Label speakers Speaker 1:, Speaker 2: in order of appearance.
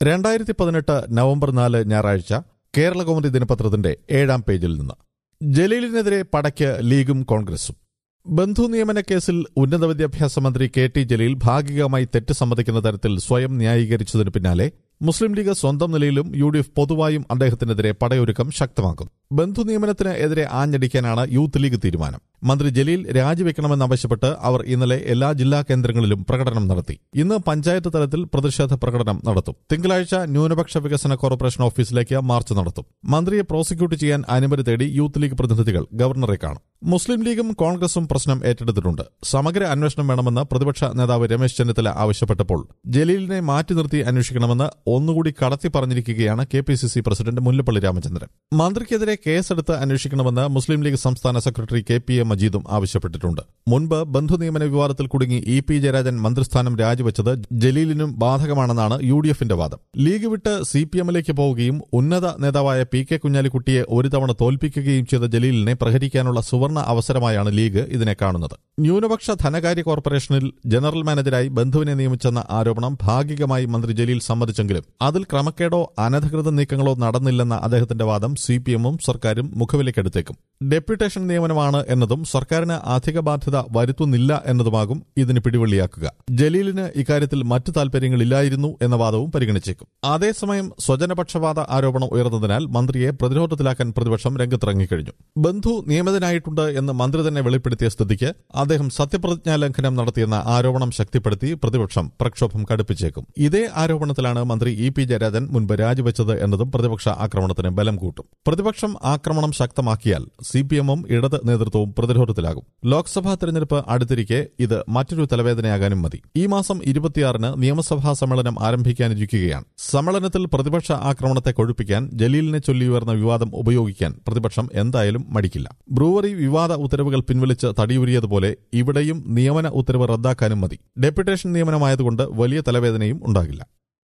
Speaker 1: രണ്ടായിരത്തി പതിനെട്ട് നവംബർ നാല് ഞായറാഴ്ച കേരളകൗമുദി ദിനപത്രത്തിന്റെ ഏഴാം പേജിൽ നിന്ന് ജലീലിനെതിരെ പടയ്ക്ക് ലീഗും കോൺഗ്രസും ബന്ധു നിയമന കേസിൽ ഉന്നത വിദ്യാഭ്യാസ മന്ത്രി കെ ടി ജലീൽ ഭാഗികമായി തെറ്റ് സമ്മതിക്കുന്ന തരത്തിൽ സ്വയം ന്യായീകരിച്ചതിന് പിന്നാലെ മുസ്ലിം ലീഗ് സ്വന്തം നിലയിലും യു ഡി എഫ് പൊതുവായും അദ്ദേഹത്തിനെതിരെ പടയൊരുക്കം ശക്തമാക്കും ബന്ധു നിയമനത്തിന് എതിരെ ആഞ്ഞടിക്കാനാണ് യൂത്ത് ലീഗ് തീരുമാനം മന്ത്രി ജലീൽ രാജിവെക്കണമെന്നാവശ്യപ്പെട്ട് അവർ ഇന്നലെ എല്ലാ ജില്ലാ കേന്ദ്രങ്ങളിലും പ്രകടനം നടത്തി ഇന്ന് പഞ്ചായത്ത് തലത്തിൽ പ്രതിഷേധ പ്രകടനം നടത്തും തിങ്കളാഴ്ച ന്യൂനപക്ഷ വികസന കോർപ്പറേഷൻ ഓഫീസിലേക്ക് മാർച്ച് നടത്തും മന്ത്രിയെ പ്രോസിക്യൂട്ട് ചെയ്യാൻ അനുമതി തേടി യൂത്ത് ലീഗ് പ്രതിനിധികൾ ഗവർണറെ കാണും മുസ്ലിം ലീഗും കോൺഗ്രസും പ്രശ്നം ഏറ്റെടുത്തിട്ടുണ്ട് സമഗ്ര അന്വേഷണം വേണമെന്ന് പ്രതിപക്ഷ നേതാവ് രമേശ് ചെന്നിത്തല ആവശ്യപ്പെട്ടപ്പോൾ ജലീലിനെ മാറ്റി നിർത്തി അന്വേഷിക്കണമെന്ന് ഒന്നുകൂടി കടത്തി പറഞ്ഞിരിക്കുകയാണ് K P C C president Mullappally Ramachandran മന്ത്രിക്കെതിരെ കേസെടുത്ത് അന്വേഷിക്കണമെന്ന് മുസ്ലിം ലീഗ് സംസ്ഥാന സെക്രട്ടറി കെ പി എ മജീദും ആവശ്യപ്പെട്ടിട്ടുണ്ട് മുൻപ് ബന്ധു നിയമന വിവാദത്തിൽ കുടുങ്ങി ഇ പി ജയരാജൻ മന്ത്രിസ്ഥാനം രാജിവെച്ചത് ജലീലിനും ബാധകമാണെന്നാണ് യു ഡി എഫിന്റെ വാദം ലീഗ് വിട്ട് സി പി എമ്മിലേക്ക് പോവുകയും ഉന്നത നേതാവായ പി കെ കുഞ്ഞാലിക്കുട്ടിയെ ഒരു തവണ തോൽപ്പിക്കുകയും ചെയ്ത ജലീലിനെ പ്രഹരിക്കാനുള്ള സുവർണ അവസരമായാണ് ലീഗ് ഇതിനെ കാണുന്നത് ന്യൂനപക്ഷ ധനകാര്യ കോർപ്പറേഷനിൽ ജനറൽ മാനേജരായി ബന്ധുവിനെ നിയമിച്ചെന്ന ആരോപണം ഭാഗികമായി മന്ത്രി ജലീൽ സമ്മതിച്ചെങ്കിലും അതിൽ ക്രമക്കേടോ അനധികൃത നീക്കങ്ങളോ നടന്നില്ലെന്ന അദ്ദേഹത്തിന്റെ വാദം സി പി എമ്മും സർക്കാരും മുഖവിലേക്കെടുത്തേക്കും ഡെപ്യൂട്ടേഷൻ നിയമനമാണ് എന്നതും സർക്കാരിന് അധിക ബാധ്യത വരുത്തുന്നില്ല എന്നതുമാകും ഇതിന് പിടിവള്ളിയാക്കുക ജലീലിന് ഇക്കാര്യത്തിൽ മറ്റു താൽപര്യങ്ങളില്ലായിരുന്നു എന്ന വാദവും പരിഗണിച്ചേക്കും അതേസമയം സ്വജനപക്ഷപാത ആരോപണം ഉയർന്നതിനാൽ മന്ത്രിയെ പ്രതിരോധത്തിലാക്കാൻ പ്രതിപക്ഷം രംഗത്തിറങ്ങിക്കഴിഞ്ഞു ബന്ധു നിയമിതനായിട്ടുണ്ട് എന്ന് മന്ത്രി തന്നെ വെളിപ്പെടുത്തിയ സ്ഥിതിക്ക് അദ്ദേഹം സത്യപ്രതിജ്ഞാ ലംഘനം നടത്തിയെന്ന ആരോപണം ശക്തിപ്പെടുത്തി പ്രതിപക്ഷം പ്രക്ഷോഭം കടുപ്പിച്ചേക്കും ഇതേ ആരോപണത്തിലാണ് മന്ത്രി ഇ പി ജയരാജൻ മുൻപ് രാജിവെച്ചത് എന്നതും പ്രതിപക്ഷ ആക്രമണത്തിന് ബലം കൂട്ടും പ്രതിപക്ഷം ആക്രമണം ശക്തമാക്കിയാൽ സി പി എമ്മും ഇടത് നേതൃത്വവും പ്രതിരോധത്തിലാകും ലോക്സഭാ തെരഞ്ഞെടുപ്പ് അടുത്തിരിക്കെ ഇത് മറ്റൊരു തലവേദനയാകാനും മതി ഈ മാസം ഇരുപത്തിയാറിന് നിയമസഭാ സമ്മേളനം ആരംഭിക്കാനിരിക്കുകയാണ് സമ്മേളനത്തിൽ പ്രതിപക്ഷ ആക്രമണത്തെ കൊഴുപ്പിക്കാൻ ജലീലിനെ ചൊല്ലിയുയർന്ന വിവാദം ഉപയോഗിക്കാൻ പ്രതിപക്ഷം എന്തായാലും മടിക്കില്ല ബ്രൂവറി വിവാദ ഉത്തരവുകൾ പിൻവലിച്ച് തടിയൂരിയതുപോലെ ഇവിടെയും നിയമന ഉത്തരവ് റദ്ദാക്കാനും മതി ഡെപ്യൂട്ടേഷൻ നിയമനമായതുകൊണ്ട് വലിയ തലവേദനയും ഉണ്ടാകില്ല